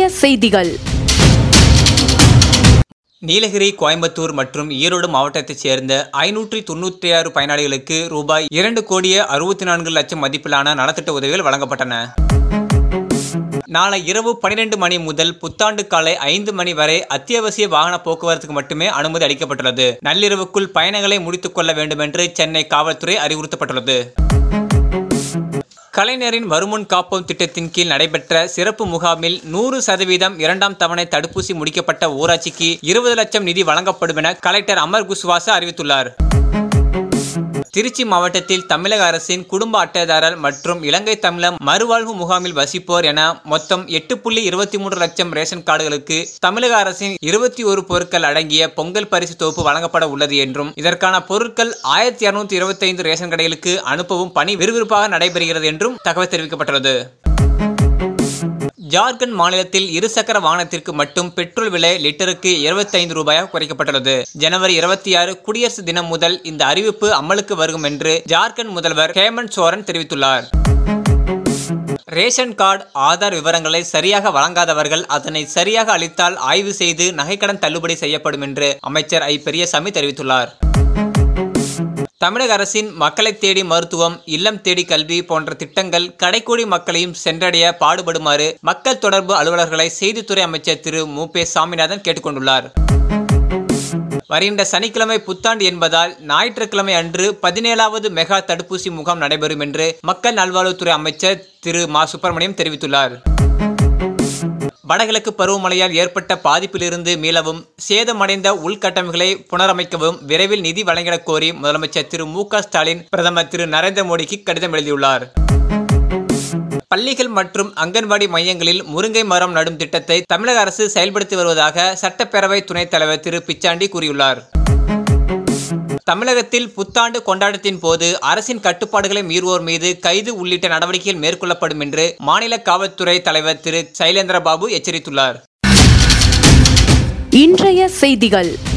செய்திகள் நீலகிரி கோயம்புத்தூர் மற்றும் ஈரோடு மாவட்டத்தைச் சேர்ந்த ஐநூற்றி தொண்ணூற்றி ஆறு பயனாளிகளுக்கு ரூபாய் இரண்டு கோடியே அறுபத்தி நான்கு லட்சம் மதிப்பிலான நலத்திட்ட உதவிகள் வழங்கப்பட்டன நாளை இரவு பனிரெண்டு மணி முதல் புத்தாண்டு காலை ஐந்து மணி வரை அத்தியாவசிய வாகன போக்குவரத்துக்கு மட்டுமே அனுமதி அளிக்கப்பட்டுள்ளது நள்ளிரவுக்குள் பயணங்களை முடித்துக் கொள்ள வேண்டும் என்று சென்னை காவல்துறை அறிவுறுத்தப்பட்டுள்ளது கலைஞரின் வருமுன் காப்போம் திட்டத்தின் கீழ் நடைபெற்ற சிறப்பு முகாமில் நூறு சதவீதம் இரண்டாம் தவணை தடுப்பூசி முடிக்கப்பட்ட ஊராட்சிக்கு இருபது லட்சம் நிதி வழங்கப்படும் என கலெக்டர் அமர் குஸ்வாசா அறிவித்துள்ளார் திருச்சி மாவட்டத்தில் தமிழக அரசின் குடும்ப அட்டைதாரர் மற்றும் இலங்கை தமிழர் மறுவாழ்வு முகாமில் வசிப்போர் என மொத்தம் எட்டு புள்ளி இருபத்தி மூன்று லட்சம் ரேஷன் கார்டுகளுக்கு தமிழக அரசின் இருபத்தி ஒரு பொருட்கள் அடங்கிய பொங்கல் பரிசு தொகுப்பு வழங்கப்பட உள்ளது என்றும் இதற்கான பொருட்கள் ஆயிரத்தி இருநூத்தி இருபத்தி ஐந்து ரேஷன் கடைகளுக்கு அனுப்பவும் பணி விறுவிறுப்பாக நடைபெறுகிறது என்றும் தகவல் தெரிவிக்கப்பட்டுள்ளது ஜார்க்கண்ட் மாநிலத்தில் இருசக்கர வாகனத்திற்கு மட்டும் பெட்ரோல் விலை லிட்டருக்கு 25 ரூபாயாக குறைக்கப்பட்டுள்ளது ஜனவரி இருபத்தி ஆறு குடியரசு தினம் முதல் இந்த அறிவிப்பு அமலுக்கு வரும் என்று ஜார்க்கண்ட் முதல்வர் ஹேமந்த் சோரன் தெரிவித்துள்ளார் ரேஷன் கார்டு ஆதார் விவரங்களை சரியாக வழங்காதவர்கள் அதனை சரியாக அளித்தால் ஆய்வு செய்து நகைக்கடன் தள்ளுபடி செய்யப்படும் என்று அமைச்சர் ஐ பெரியசாமி தெரிவித்துள்ளார் தமிழக அரசின் மக்களை தேடி மருத்துவம் இல்லம் தேடி கல்வி போன்ற திட்டங்கள் கடைக்கோடி மக்களையும் சென்றடைய பாடுபடுமாறு மக்கள் தொடர்பு அலுவலர்களை செய்தித்துறை அமைச்சர் திரு மு பே சாமிநாதன் கேட்டுக்கொண்டுள்ளார் வருகின்ற சனிக்கிழமை புத்தாண்டு என்பதால் ஞாயிற்றுக்கிழமை அன்று பதினேழாவது மெகா தடுப்பூசி முகாம் நடைபெறும் என்று மக்கள் நல்வாழ்வுத்துறை அமைச்சர் திரு மா சுப்பிரமணியம் தெரிவித்துள்ளார் வடகிழக்கு பருவமழையால் ஏற்பட்ட பாதிப்பிலிருந்து மீளவும் சேதமடைந்த உள்கட்டமைப்புகளை புனரமைக்கவும் விரைவில் நிதி வழங்கிடக் கோரி முதலமைச்சர் திரு மு க ஸ்டாலின் பிரதமர் திரு நரேந்திர மோடிக்கு கடிதம் எழுதியுள்ளார் பள்ளிகள் மற்றும் அங்கன்வாடி மையங்களில் முருங்கை மரம் நடும் திட்டத்தை தமிழக அரசு செயல்படுத்தி வருவதாக சட்டப்பேரவை துணைத் தலைவர் திரு பிச்சாண்டி கூறியுள்ளார் தமிழகத்தில் புத்தாண்டு கொண்டாட்டத்தின் போது அரசின் கட்டுப்பாடுகளை மீறுவோர் மீது கைது உள்ளிட்ட நடவடிக்கைகள் மேற்கொள்ளப்படும் என்று மாநில காவல்துறை தலைவர் திரு சைலேந்திர பாபு எச்சரித்துள்ளார் இன்றைய செய்திகள்